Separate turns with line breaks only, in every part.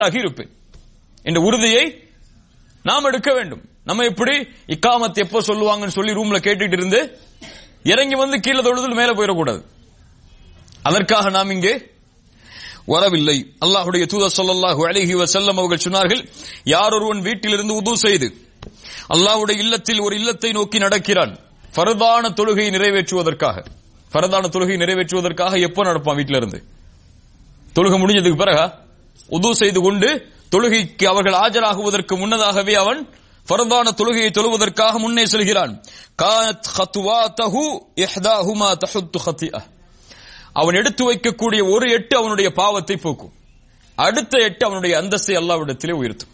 ஆகி இருப்பேன் என்ற உறுதியை நாம் எடுக்க வேண்டும் நம்ம எப்படி இக்காமத் எப்போ சொல்லுவாங்கன்னு சொல்லி ரூம்ல கேட்டுட்டு இருந்து இறங்கி வந்து கீழே தொழுது மேல போயிடக்கூடாது அதற்காக நாம் இங்கே வரவில்லை அல்லாஹுடைய தூதர் ஸல்லல்லாஹு அலைஹி வஸல்லம் அவர்கள் சொன்னார்கள் யார் ஒருவன் வீட்டிலிருந்து உது செய்து அல்லாஹ்வுடைய இல்லத்தில் ஒரு இல்லத்தை நோக்கி நடக்கிறான் ஃபர்தான தொழுகையை நிறைவேற்றுவதற்காக ஃபர்தான தொழுகையை நிறைவேற்றுவதற்காக எப்போ நடப்பான் வீட்டில இருந்து தொழுகை முடிஞ்சதுக்கு பிறகு உது செய்து கொண்டு தொழுகைக்கு அவர்கள் ஆஜராகுவதற்கு முன்னதாகவே அவன் ஃபர்தான தொழுகையை தொழுவதற்காக முன்னே செல்கிறான் கானத் ஹத்துவாதஹு இஹ்தாஹுமா தஹுத்து ஹத்திஅ அவன் எடுத்து வைக்கக்கூடிய ஒரு எட்டு அவனுடைய பாவத்தை போக்கும் அடுத்த எட்டு அவனுடைய அந்தஸ்தை அல்லாவிடத்திலே உயர்த்தும்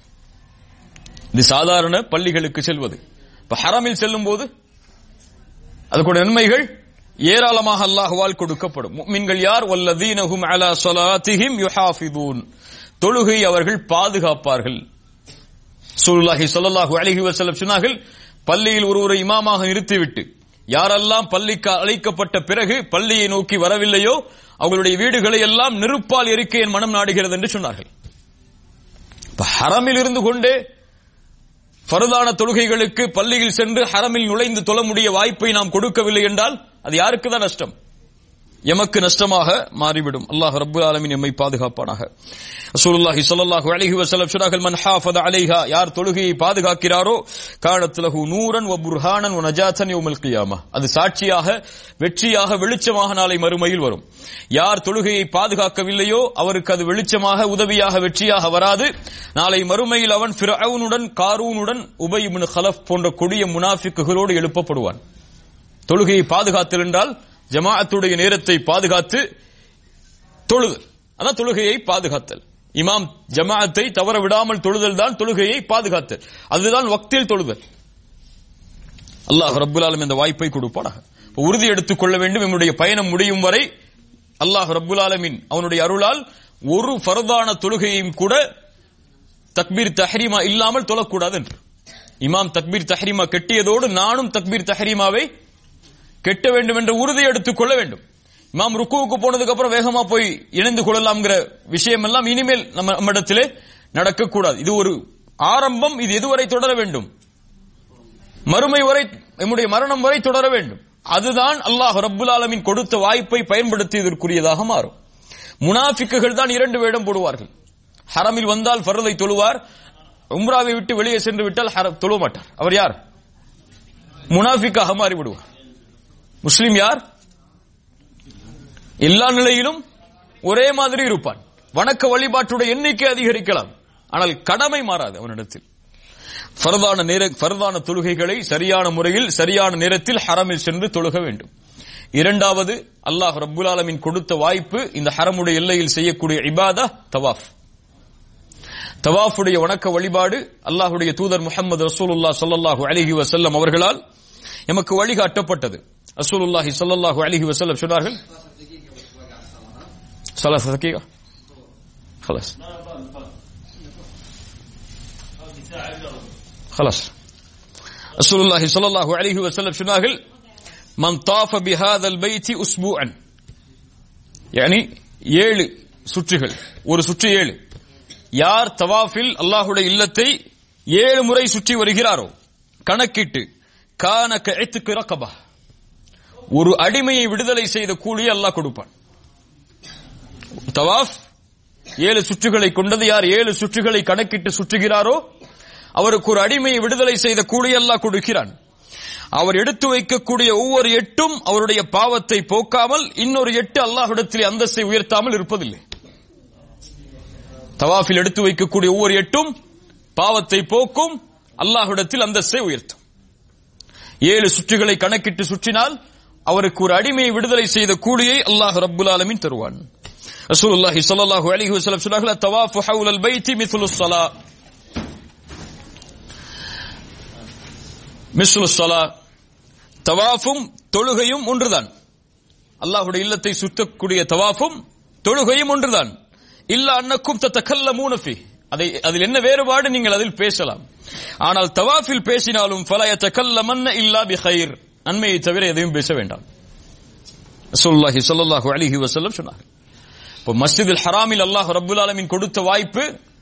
இது சாதாரண பள்ளிகளுக்கு செல்வது இப்ப ஹரமில் செல்லும் போது அதுக்குடைய நன்மைகள் ஏராளமாக அல்லாஹுவால் கொடுக்கப்படும் முஃமின்கள் யார் வல்லதீனஹும் அலா ஸலாத்திஹிம் யுஹாஃபிதூன் தொழுகை அவர்கள் பாதுகாப்பார்கள் சூலுல்லாஹி ஸல்லல்லாஹு அலைஹி வஸல்லம் சொன்னார்கள் பள்ளியில் ஒருவரை இமாமாக நிறுத்திவிட்டு யாரெல்லாம் பள்ளிக்கு அழைக்கப்பட்ட பிறகு பள்ளியை நோக்கி வரவில்லையோ அவர்களுடைய வீடுகளை எல்லாம் நெருப்பால் எரிக்க என் மனம் நாடுகிறது என்று சொன்னார்கள் இப்ப ஹரமில் இருந்து கொண்டே ஃபர்தான தொழுகைகளுக்கு பள்ளியில் சென்று ஹரமில் நுழைந்து தொழ முடிய வாய்ப்பை நாம் கொடுக்கவில்லை என்றால் அது யாருக்கு தான் நஷ்டம் எமக்கு நஷ்டமாக மாறிவிடும் அல்லாஹ் ரப்பல் ஆலமீன் எம்மை பாதுகாப்பானாக ரசூலுல்லாஹி ஸல்லல்லாஹு அலைஹி வஸல்லம் சொன்னார்கள் மன் ஹாஃபத அலைஹா யார் தொழுகையை பாதுகாக்கிறாரோ கானத் லஹு நூரன் வ புர்ஹானன் வ நஜாத்தன் யௌமல் கியாமah அது சாட்சியாக வெற்றியாக வெளிச்சமாக நாளை மறுமையில் வரும் யார் தொழுகையை பாதுகாக்கவில்லையோ அவருக்கு அது வெளிச்சமாக உதவியாக வெற்றியாக வராது நாளை மறுமையில் அவன் ஃபிரௌனுடன் காரூனுடன் உபை இப்னு கலஃப் போன்ற கொடிய முனாஃபிக்குகளோடு எழுப்பப்படுவான் தொழுகையை பாதுகாத்தல் என்றால் ஜமாஅத்துடைய நேரத்தை பாதுகாத்து தொழுதல் அதான் தொழுகையை பாதுகாத்தல் இமாம் ஜமாஅத்தை தவற விடாமல் தொழுதல் தான் தொழுகையை பாதுகாத்தல் அதுதான் வக்தில் தொழுதல் அல்லாஹ் ரப்புல் ஆலம் இந்த வாய்ப்பை கொடுப்பானாக இப்ப உறுதி எடுத்துக் கொள்ள வேண்டும் என்னுடைய பயணம் முடியும் வரை அல்லாஹ் ரப்புல் ஆலமின் அவனுடைய அருளால் ஒரு ஃபர்தான தொழுகையும் கூட தக்பீர் தஹ்ரீமா இல்லாமல் தொழக்கூடாது என்று இமாம் தக்பீர் தஹ்ரீமா கெட்டியதோடு நானும் தக்பீர் தஹ்ரீமாவை கெட்ட வேண்டும் என்ற உறுதி எடுத்துக் கொள்ள வேண்டும் இமாம் ருக்குவுக்கு போனதுக்கு அப்புறம் வேகமா போய் இணைந்து கொள்ளலாம்ங்கிற விஷயம் எல்லாம் இனிமேல் நம்ம நம்மிடத்திலே நடக்கக்கூடாது இது ஒரு ஆரம்பம் இது எதுவரை தொடர வேண்டும் மறுமை வரை நம்முடைய மரணம் வரை தொடர வேண்டும் அதுதான் அல்லாஹ் ரப்புல் ஆலமின் கொடுத்த வாய்ப்பை பயன்படுத்தியதற்குரியதாக மாறும் முனாஃபிக்குகள் தான் இரண்டு வேடம் போடுவார்கள் ஹரமில் வந்தால் ஃபர்தை தொழுவார் உம்ராவை விட்டு வெளியே சென்று விட்டால் ஹர- தொழுவ மாட்டார் அவர் யார் முனாஃபிக்காக மாறி விடுவார் முஸ்லிம் யார் எல்லா நிலையிலும் ஒரே மாதிரி இருப்பான் வணக்க வழிபாட்டுடைய எண்ணிக்கை அதிகரிக்கலாம் ஆனால் கடமை மாறாது அவனிடத்தில் ஃபர்தான நேர ஃபர்தான தொழுகைகளை சரியான முறையில் சரியான நேரத்தில் ஹரமில் சென்று தொழுக வேண்டும் இரண்டாவது அல்லாஹ் ரப்புல் ஆலமின் கொடுத்த வாய்ப்பு இந்த ஹரமுடைய எல்லையில் செய்யக்கூடிய இபாதா தவாஃப் தவாஃபுடைய வணக்க வழிபாடு அல்லாஹ்வுடைய தூதர் முஹம்மது ரசூலுல்லாஹ் ஸல்லல்லாஹு அலைஹி வஸல்லம் அவர்களால் எமக்கு வழிகாட்டப்பட்டது ரசூலுல்லாஹி ஸல்லல்லாஹு அலைஹி வஸல்லம் சொன்னார்கள் ثلاث دقيقة خلاص خلاص رسول الله صلى الله عليه وسلم சொன்னார்கள் من طاف بهذا البيت اسبوعا يعني ஏழு சுற்றுகள் ஒரு சுற்று ஏழு யார் தவாஃபில் அல்லாஹுடைய இல்லத்தை ஏழு முறை சுற்றி வருகிறாரோ கணக்கிட்டு கான கழைத்துக்கு ரக்கபா ஒரு அடிமையை விடுதலை செய்த கூலியை அல்லாஹ் கொடுப்பான் தவாஃப் ஏழு சுற்றுகளை கொண்டது யார் ஏழு சுற்றுகளை கணக்கிட்டு சுற்றுகிறாரோ அவருக்கு ஒரு அடிமையை விடுதலை செய்த கூலி அல்லாஹ் கொடுக்கிறான் அவர் எடுத்து வைக்கக்கூடிய ஒவ்வொரு எட்டும் அவருடைய பாவத்தை போக்காமல் இன்னொரு எட்டு அல்லாஹ்விடத்தில் அந்தஸ்தை உயர்த்தாமல் இருப்பதில்லை தவாஃபில் எடுத்து வைக்கக்கூடிய ஒவ்வொரு எட்டும் பாவத்தை போக்கும் அல்லாஹ்விடத்தில் அந்தஸ்தை உயர்த்தும் ஏழு சுற்றுகளை கணக்கிட்டு சுற்றினால் அவருக்கு ஒரு அடிமையை விடுதலை செய்த கூலியை அல்லாஹ் ரப்புல் ஆலமீன் தருவான் ரசூலுல்லாஹி ஸல்லல்லாஹு அலைஹி வஸல்லம் சொன்னார்கள் தவாஃபு ஹவுலல் பைத்தி மித்லு ஸலா மிஸ்லு ஸலா தவாஃபும் தொழுகையும் ஒன்றுதான் அல்லாஹ்வுடைய இல்லத்தை சுற்றக்கூடிய தவாஃபும் தொழுகையும் ஒன்றுதான் இல்ல அன்னக்கும் தத்தக்கல்லமூன ஃபீ அதை அதில் என்ன வேறுபாடு நீங்கள் அதில் பேசலாம் ஆனால் தவாஃபில் பேசினாலும் ஃபலா யத்தக்கல்லமன்ன இல்லா பிகைர் நன்மையை தவிர எதையும் பேச வேண்டாம் ரசூலுல்லாஹி ஸல்லல்லாஹு அலைஹி வஸல்லம் சொன்னார்கள் இப்போ மஸ்ஜிதுல் ஹராமில் அல்லாஹ் ரப்புல் ஆலமீன் கொடுத்த வாய்ப்பு